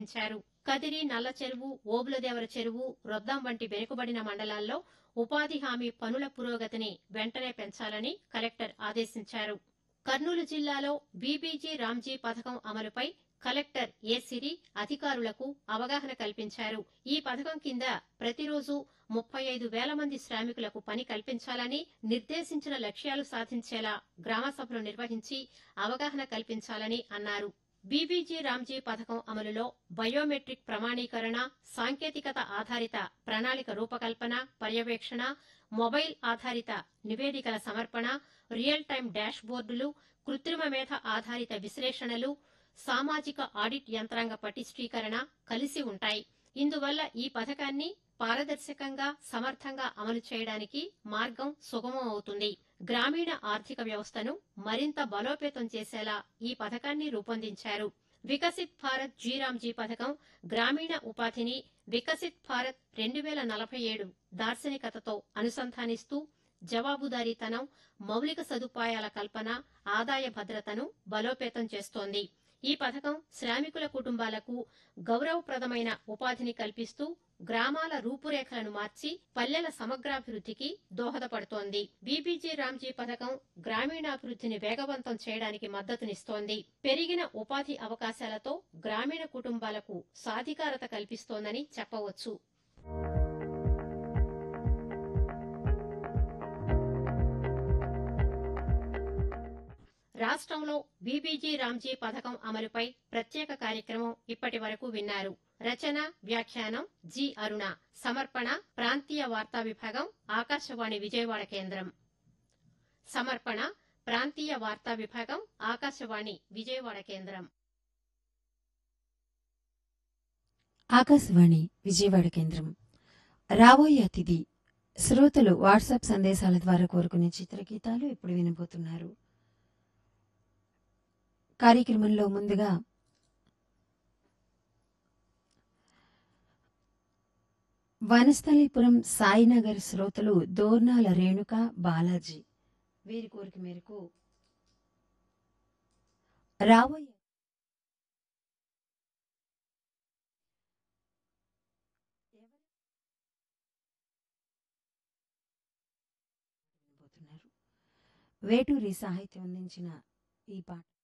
పెంచారు కదిరి నల్ల చెరువు ఓబులదేవర చెరువు రొద్దం వంటి వెనుకబడిన మండలాల్లో ఉపాధి హామీ పనుల పురోగతిని వెంటనే పెంచాలని కలెక్టర్ ఆదేశించారు కర్నూలు జిల్లాలో బీబీజీ రామ్జీ పథకం అమలుపై కలెక్టర్ ఏ సిరి అధికారులకు అవగాహన కల్పించారు ఈ పథకం కింద ప్రతిరోజు ముప్పై ఐదు వేల మంది శ్రామికులకు పని కల్పించాలని నిర్దేశించిన లక్ష్యాలు సాధించేలా గ్రామ సభలు నిర్వహించి అవగాహన కల్పించాలని అన్నారు బీబీజీ రామ్జీ పథకం అమలులో బయోమెట్రిక్ ప్రమాణీకరణ సాంకేతికత ఆధారిత ప్రణాళిక రూపకల్పన పర్యవేక్షణ మొబైల్ ఆధారిత నివేదికల సమర్పణ రియల్ టైం డాష్ బోర్డులు కృత్రిమ మేధ ఆధారిత విశ్లేషణలు సామాజిక ఆడిట్ యంత్రాంగ పటిష్టీకరణ కలిసి ఉంటాయి ఇందువల్ల ఈ పథకాన్ని పారదర్శకంగా సమర్థంగా అమలు చేయడానికి మార్గం సుగమం అవుతుంది గ్రామీణ ఆర్థిక వ్యవస్థను మరింత బలోపేతం చేసేలా ఈ పథకాన్ని రూపొందించారు వికసిత్ భారత్ జీరామ్జీ పథకం గ్రామీణ ఉపాధిని వికసిత్ భారత్ రెండు వేల నలభై ఏడు దార్శనికతతో అనుసంధానిస్తూ జవాబుదారీతనం మౌలిక సదుపాయాల కల్పన ఆదాయ భద్రతను బలోపేతం చేస్తోంది ఈ పథకం శ్రామికుల కుటుంబాలకు గౌరవప్రదమైన ఉపాధిని కల్పిస్తూ గ్రామాల రూపురేఖలను మార్చి పల్లెల సమగ్రాభివృద్ధికి దోహదపడుతోంది బీబీజీ రామ్జీ పథకం గ్రామీణాభివృద్ధిని వేగవంతం చేయడానికి మద్దతునిస్తోంది పెరిగిన ఉపాధి అవకాశాలతో గ్రామీణ కుటుంబాలకు సాధికారత కల్పిస్తోందని చెప్పవచ్చు రాష్ట్రంలో బీబీజీ రామ్జీ పథకం అమలుపై ప్రత్యేక కార్యక్రమం ఇప్పటి వరకు విన్నారు రచన వ్యాఖ్యానం జి అరుణ సమర్పణ ప్రాంతీయ వార్తా విభాగం ఆకాశవాణి విజయవాడ కేంద్రం సమర్పణ ప్రాంతీయ వార్తా విభాగం ఆకాశవాణి విజయవాడ కేంద్రం ఆకాశవాణి విజయవాడ కేంద్రం రాబోయే అతిథి శ్రోతలు వాట్సాప్ సందేశాల ద్వారా కోరుకునే చిత్రగీతాలు ఇప్పుడు వినబోతున్నారు కార్యక్రమంలో ముందుగా వనస్థలీపురం సాయినగర్ శ్రోతలు దోర్నాల రేణుక బాలాజీ వీరి కోరిక మేరకు రాబోయే వినబోతున్నారు వేటూరి సాహిత్యం అందించిన ఈ పాట